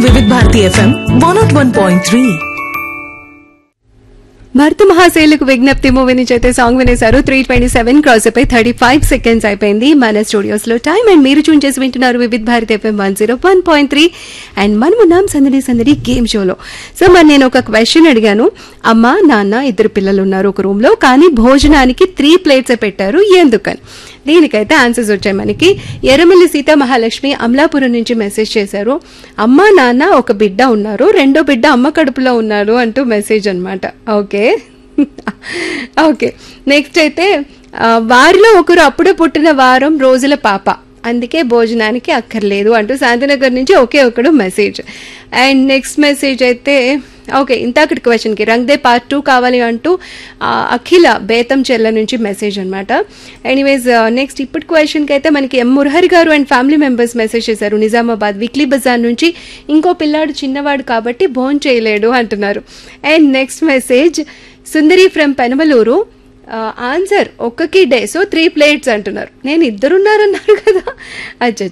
వివిధ Bharati FM one naught one point three భర్త మహాశైలకు విజ్ఞప్తి మూవీ నుంచి అయితే సాంగ్ వినేశారు త్రీ ట్వంటీ సెవెన్ క్రాస్ అయిపోయి థర్టీ ఫైవ్ సెకండ్స్ అయిపోయింది మన స్టూడియోస్ లో టైం అండ్ మీరు చూన్ చేసి వింటున్నారు Vividh Bharat FM one zero one point three and మనం ఉన్నాం సందడి సందడి గేమ్ షోలో సో మరి నేను ఒక క్వశ్చన్ అడిగాను అమ్మ నాన్న ఇద్దరు పిల్లలు ఉన్నారు ఒక రూమ్ లో కానీ భోజనానికి త్రీ ప్లేట్స్ పెట్టారు ఎందుకని దీనికైతే ఆన్సర్స్ వచ్చాయి మనకి ఎర్రమల్లి సీతా మహాలక్ష్మి అమలాపురం నుంచి మెసేజ్ చేశారు అమ్మ నాన్న ఒక బిడ్డ ఉన్నారు రెండో బిడ్డ అమ్మ కడుపులో ఉన్నారు అంటూ మెసేజ్ అన్నమాట ఓకే ఓకే నెక్స్ట్ అయితే ఆ, వారిలో ఒకరు అప్పుడే పుట్టిన వారం రోజుల పాప అందుకే భోజనానికి అక్కర్లేదు అంటూ శాంతినగర్ నుంచి ఒకే ఒకడు మెసేజ్ అండ్ నెక్స్ట్ మెసేజ్ అయితే ఓకే ఇంతకటి క్వశ్చన్కి రంగ్దే పార్ట్ టూ కావాలి అంటూ ఆ, అఖిల బేతం చెల్ల నుంచి మెసేజ్ అనమాట ఎనీవేస్ నెక్స్ట్ ఇప్పుడు క్వశ్చన్కి అయితే మనకి ఎం మురహరి గారు అండ్ ఫ్యామిలీ మెంబర్స్ మెసేజ్ చేశారు నిజామాబాద్ వీక్లీ బజార్ నుంచి ఇంకో పిల్లాడు చిన్నవాడు కాబట్టి భోన్ చేయలేడు అంటున్నారు and next message Sundari from Penamaluru answer ఒక్క డే సో త్రీ ప్లేట్స్ అంటున్నారు నేను ఇద్దరున్నారన్నారు కదా అచ్చా